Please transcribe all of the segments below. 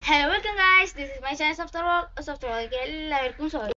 hello welcome guys this is my channel software സോഫ്റ്റ്വെയർക്ക് എല്ലാവർക്കും സ്വാഗതം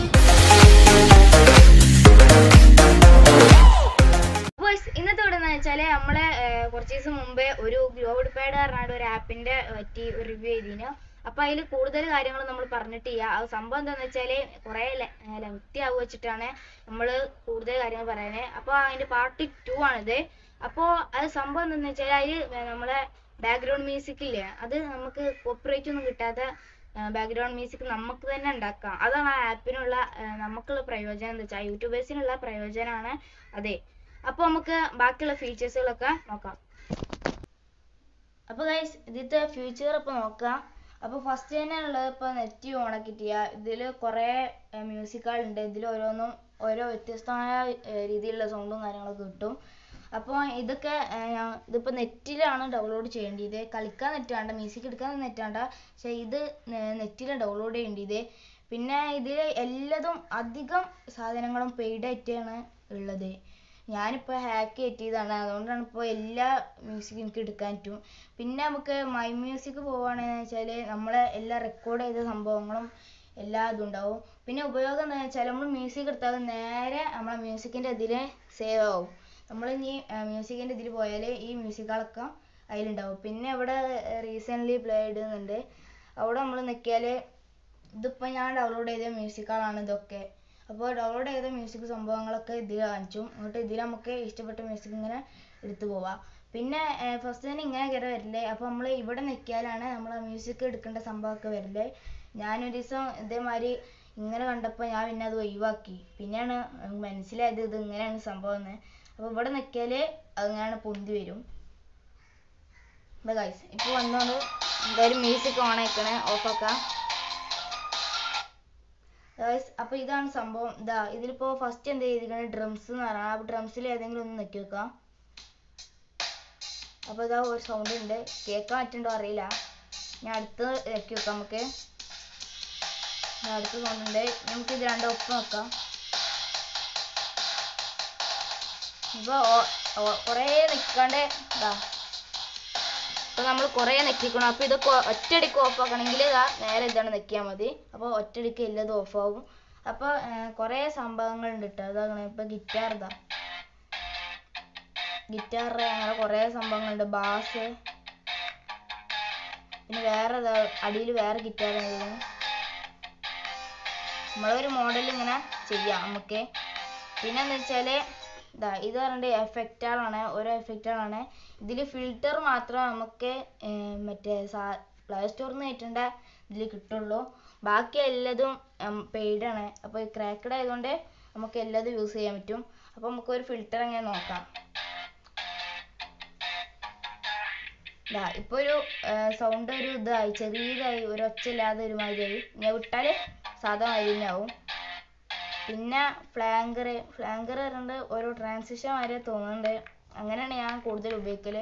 ബോയ്സ് ഇന്നത്തെ ഇവിടെ എന്ന് വെച്ചാൽ നമ്മളെ ഏർ, കുറച്ച് ദിവസം മുമ്പേ ഒരു ഗ്ലോബ് പാഡ് പറഞ്ഞാണ്ട് ഒരു ആപ്പിന്റെ പറ്റി ഒരു റിവ്യൂ ചെയ്തിന് അപ്പൊ അതിൽ കൂടുതൽ കാര്യങ്ങൾ നമ്മൾ പറഞ്ഞിട്ടില്ല അത് സംഭവം എന്താന്ന് വെച്ചാല് കുറെ ലെങ്തി ആവുക വെച്ചിട്ടാണ് നമ്മൾ കൂടുതൽ കാര്യങ്ങൾ പറയുന്നത് അപ്പൊ അതിന്റെ പാർട്ട് ടു ആണിത് അപ്പോ അത് സംഭവം എന്താന്ന് വെച്ചാൽ അതിൽ നമ്മളെ ബാക്ക്ഗ്രൗണ്ട് മ്യൂസിക് ഇല്ലേ അത് നമുക്ക് കോപ്പിറൈറ്റ് ഒന്നും കിട്ടാതെ ബാക്ക്ഗ്രൗണ്ട് മ്യൂസിക് നമുക്ക് തന്നെ ഉണ്ടാക്കാം അതാണ് ആ ആപ്പിനുള്ള നമുക്കുള്ള പ്രയോജനം എന്താ വെച്ചാൽ യൂട്യൂബേഴ്സിനുള്ള പ്രയോജനമാണ് അതെ അപ്പൊ നമുക്ക് ബാക്കിയുള്ള ഫീച്ചേഴ്സുകളൊക്കെ നോക്കാം അപ്പൊ ഗൈസ് ഇതിത്തെ ഫ്യൂച്ചർ ഇപ്പൊ നോക്കാം അപ്പൊ ഫസ്റ്റ് തന്നെ ഉള്ളത് ഇപ്പൊ നെറ്റ് ഓൺ ആക്കിയിട്ടില്ല ഇതില് കുറെ മ്യൂസിക്കുകളുണ്ട് ഇതിൽ ഓരോന്നും ഓരോ വ്യത്യസ്തമായ ഏർ രീതിയിലുള്ള സൗണ്ടും കാര്യങ്ങളൊക്കെ കിട്ടും അപ്പോൾ ഇതൊക്കെ ഏർ ഞാൻ- ഇതിപ്പോ നെറ്റിലാണ് ഡൗൺലോഡ് ചെയ്യേണ്ടത് കളിക്കാൻ നെറ്റ് വേണ്ട മ്യൂസിക് എടുക്കാൻ നെറ്റ് വേണ്ട പക്ഷെ ഇത് നെറ്റിൽ ഡൗൺലോഡ് ചെയ്യേണ്ടത് പിന്നെ ഇതിൽ എല്ലാതും അധികം സാധനങ്ങളും പെയ്ഡ് ആയിട്ടാണ് ഉള്ളത് ഞാനിപ്പോൾ ഹാക്ക് കയറ്റിയതാണ് അതുകൊണ്ടാണ് ഇപ്പോൾ എല്ലാ മ്യൂസിക് എനിക്ക് എടുക്കാൻ പറ്റും പിന്നെ നമുക്ക് മൈ മ്യൂസിക് പോവുകയാണെന്ന് വെച്ചാൽ നമ്മളെ എല്ലാ റെക്കോർഡ് ചെയ്ത സംഭവങ്ങളും എല്ലാ ഇതും ഉണ്ടാവും പിന്നെ ഉപയോഗം എന്താണെന്ന് വെച്ചാൽ നമ്മൾ മ്യൂസിക് എടുത്താൽ നേരെ നമ്മളെ മ്യൂസിക്കിൻ്റെ ഇതിൽ സേവ് ആവും നമ്മൾ ഇനി മ്യൂസിക്കിൻ്റെ ഇതിൽ പോയാൽ ഈ മ്യൂസിക്കുകളൊക്കെ അതിലുണ്ടാവും പിന്നെ ഇവിടെ റീസെൻ്റ്ലി പ്ലേ ഇടുന്നുണ്ട് അവിടെ നമ്മൾ നിൽക്കിയാൽ ഇതിപ്പോൾ ഞാൻ ഡൗൺലോഡ് ചെയ്ത മ്യൂസിക്കുകളാണ് ഇതൊക്കെ അപ്പോൾ ഡൗൺലോഡ് ചെയ്ത മ്യൂസിക് സംഭവങ്ങളൊക്കെ ഇതിൽ കാണിച്ചു എന്നിട്ട് ഇതിൽ നമുക്ക് ഇഷ്ടപ്പെട്ട മ്യൂസിക് ഇങ്ങനെ എടുത്തു പോവാം പിന്നെ ഫസ്റ്റ് തന്നെ ഇങ്ങനെ കയറി വരില്ലേ അപ്പോൾ നമ്മൾ ഇവിടെ നിൽക്കിയാലാണ് നമ്മൾ മ്യൂസിക് എടുക്കേണ്ട സംഭവമൊക്കെ വരില്ലേ ഞാനൊരു ദിവസം ഇതേമാതിരി ഇങ്ങനെ കണ്ടപ്പോൾ ഞാൻ പിന്നെ അത് ഒഴിവാക്കി പിന്നെയാണ് എനിക്ക് മനസ്സിലായത് ഇത് ഇങ്ങനെയാണ് സംഭവം എന്ന് അപ്പോൾ ഇവിടെ നിൽക്കിയാൽ അങ്ങനെ പൊന്തി വരും ഗൈസ് ഇപ്പോൾ വന്നോണ്ട് എന്തായാലും മ്യൂസിക് ഓൺ ആക്കണേ ഓഫാക്കാം ഗൈസ് അപ്പോൾ ഇതാണ് സംഭവം ഇതാ ഇതിലിപ്പോൾ ഫസ്റ്റ് എന്ത് ചെയ്തിരിക്കുന്നത് ഡ്രംസ് എന്ന് പറഞ്ഞാൽ ആ ഡ്രംസിൽ ഏതെങ്കിലും ഒന്ന് നെക്കി വെക്കാം അപ്പോൾ ഇതാ ഒരു സൗണ്ട് ഉണ്ട് കേൾക്കാൻ പറ്റുന്നുണ്ടോ അറിയില്ല ഞാൻ അടുത്ത് നെക്കി വെക്കാം നമുക്ക് ദാ അടുത്ത സൗണ്ട് ഉണ്ട് നമുക്ക് ഇത് രണ്ടും ഒപ്പം വെക്കാം ഇപ്പോൾ കുറേ നിൽക്കാണ്ട് ഇതാ ഇപ്പൊ നമ്മൾ കുറേ നെക്കിക്കണം അപ്പൊ ഇതൊക്കെ ഒറ്റയടിക്ക് ഓഫ് ആക്കണമെങ്കിൽ ഇതാ നേരെ ഇതാണ് നെക്കിയാൽ മതി അപ്പോൾ ഒറ്റയടിക്ക് എല്ലാതും ഓഫ് ആവും അപ്പോൾ കുറേ സംഭവങ്ങൾ ഉണ്ട് കേട്ടോ അതാണ് ഇപ്പൊ ഗിറ്റാർ ഇതാ ഗിറ്റാർ അങ്ങനെ കുറേ സംഭവങ്ങളുണ്ട് ബാസ് പിന്നെ വേറെ ഇതാ അടിയിൽ വേറെ ഗിറ്റാർ നമ്മളൊരു മോഡൽ ഇങ്ങനെ ചെയ്യാം നമുക്ക് പിന്നെ എന്താ വെച്ചാല് ഇതാ ഇത് പറഞ്ഞിട്ട് എഫക്റ്റുകളാണ് ഓരോ എഫക്റ്റുകളാണ് ഇതിൽ ഫിൽറ്റർ മാത്രം നമുക്ക് ഏർ മറ്റേ സാ പ്ലേ സ്റ്റോറിൽ നിന്ന് കയറ്റേണ്ട ഇതിൽ കിട്ടുള്ളൂ ബാക്കി എല്ലാതും പെയ്ഡ് ആണ് അപ്പോൾ ക്രാക്കഡ് ആയതുകൊണ്ട് നമുക്ക് എല്ലാതും യൂസ് ചെയ്യാൻ പറ്റും അപ്പോൾ നമുക്ക് ഒരു ഫിൽറ്റർ എങ്ങനെ നോക്കാം ദാ ഇപ്പൊ ഒരു സൗണ്ട് ഒരു ഇതായി ചെറിയതായി ഒരു ഒച്ച ഇല്ലാതെ ഒരു മാതിരിയായി ഞാൻ വിട്ടാല് സാധാ മാതിരി തന്നെ ആവും പിന്നെ ഫ്ലാങ്കർ ഫ്ലാങ്കർ പറഞ്ഞിട്ട് ഓരോ ട്രാൻസിഷൻ വരെ തോന്നുന്നുണ്ട് അങ്ങനെയാണ് ഞാൻ കൂടുതൽ ഉപയോഗിക്കല്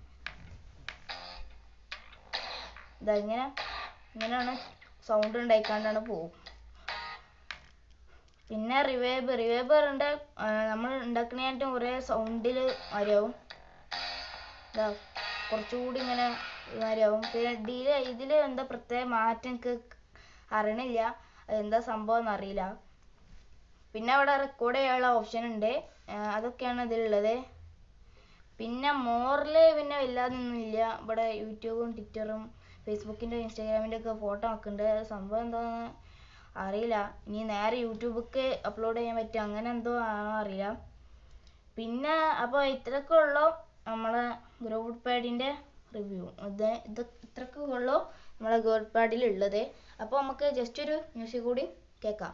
ഇതാ ഇങ്ങനെ ഇങ്ങനെയാണ് സൗണ്ട് ഉണ്ടായിക്കാണ്ടാണ് പോവും പിന്നെ റിവേബ് റിവേബ് പറഞ്ഞിട്ട് നമ്മൾ ഉണ്ടാക്കണേറ്റും കുറേ സൗണ്ടിൽ മാതിരിയാവും ഇതാ കുറച്ചുകൂടി ഇങ്ങനെ മാതിരിയാവും പിന്നെ ഇതിൽ ഇതിൽ എന്താ പ്രത്യേക മാറ്റം എനിക്ക് അറിയണില്ല എന്താ സംഭവം എന്നറിയില്ല പിന്നെ അവിടെ റെക്കോർഡ് ചെയ്യാനുള്ള ഓപ്ഷൻ ഉണ്ട് ആഹ് അതൊക്കെയാണ് ഇതിലുള്ളത് പിന്നെ മോറിൽ പിന്നെ വല്ലാതൊന്നും ഇല്ല ഇവിടെ യൂട്യൂബും ട്വിറ്ററും ഫേസ്ബുക്കിൻ്റെ ഇൻസ്റ്റാഗ്രാമിൻ്റെ ഒക്കെ ഫോട്ടോ വെക്കുന്നുണ്ട് സംഭവം എന്താണെന്ന് അറിയില്ല ഇനി നേരെ യൂട്യൂബിലേക്ക് അപ്ലോഡ് ചെയ്യാൻ പറ്റും അങ്ങനെ എന്തോ ആണോ അറിയില്ല പിന്നെ അപ്പോൾ ഇത്രയൊക്കെ ഉള്ളൂ നമ്മളെ ഗ്രൂപ്പ് പാഡിൻ്റെ റിവ്യൂ ഇത് ഇത് ഇത്രയൊക്കെ ഉള്ളൂ നമ്മളെ ഗ്രൂപ്പ് പാഡിൽ ഉള്ളത് അപ്പോൾ നമുക്ക് ജസ്റ്റ് ഒരു മ്യൂസിക് കൂടി കേൾക്കാം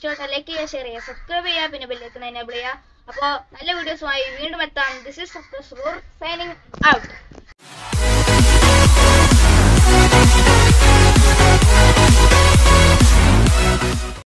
ഇഷ്ടപ്പെട്ട ലൈക്ക് ചെയ്യുക ഷെയർ ചെയ്യുക സബ്സ്ക്രൈബ് ചെയ്യുക പിന്നെ ബെല്ലേക്ക് എനേബിൾ ചെയ്യുക അപ്പോൾ നല്ല വീഡിയോസുമായി വീണ്ടും എത്താം ദിസ് ഇസ് സൈനിങ് ഔട്ട്